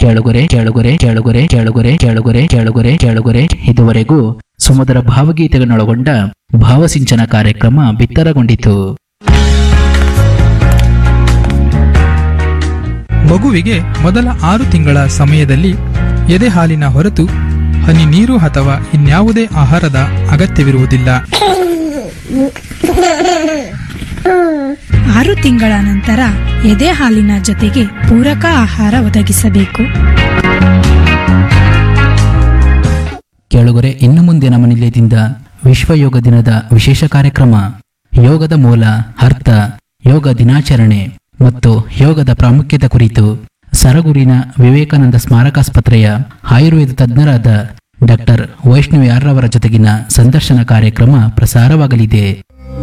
ಕೆಳಗೊರೆ ಕೆಳಗೊರೆ ಕೆಳಗೊರೆ ಕೆಳಗೊರೆ ಕೆಳಗೊರೆ ಕೆಳಗೊರೆ ಕೆಳಗೊರೆ ಇದುವರೆಗೂ ಸುಮಧುರ ಭಾವಗೀತೆಗಳನ್ನೊಳಗೊಂಡ ಭಾವಸಿಂಚನ ಕಾರ್ಯಕ್ರಮ ಬಿತ್ತರಗೊಂಡಿತು ಮಗುವಿಗೆ ಮೊದಲ ಆರು ತಿಂಗಳ ಸಮಯದಲ್ಲಿ ಎದೆ ಹಾಲಿನ ಹೊರತು ಹನಿ ನೀರು ಅಥವಾ ಇನ್ಯಾವುದೇ ಆಹಾರದ ಅಗತ್ಯವಿರುವುದಿಲ್ಲ ಆರು ತಿಂಗಳ ನಂತರ ಎದೆ ಹಾಲಿನ ಜೊತೆಗೆ ಪೂರಕ ಆಹಾರ ಒದಗಿಸಬೇಕು ಕೆಳಗೊರೆ ಇನ್ನು ಮುಂದೆ ನಮ್ಮ ನಿಲಯದಿಂದ ವಿಶ್ವ ಯೋಗ ದಿನದ ವಿಶೇಷ ಕಾರ್ಯಕ್ರಮ ಯೋಗದ ಮೂಲ ಅರ್ಥ ಯೋಗ ದಿನಾಚರಣೆ ಮತ್ತು ಯೋಗದ ಪ್ರಾಮುಖ್ಯತೆ ಕುರಿತು ಸರಗೂರಿನ ವಿವೇಕಾನಂದ ಸ್ಮಾರಕಾಸ್ಪತ್ರೆಯ ಆಯುರ್ವೇದ ತಜ್ಞರಾದ ಡಾಕ್ಟರ್ ವೈಷ್ಣವಿ ಆರ್ರವರ ಜೊತೆಗಿನ ಸಂದರ್ಶನ ಕಾರ್ಯಕ್ರಮ ಪ್ರಸಾರವಾಗಲಿದೆ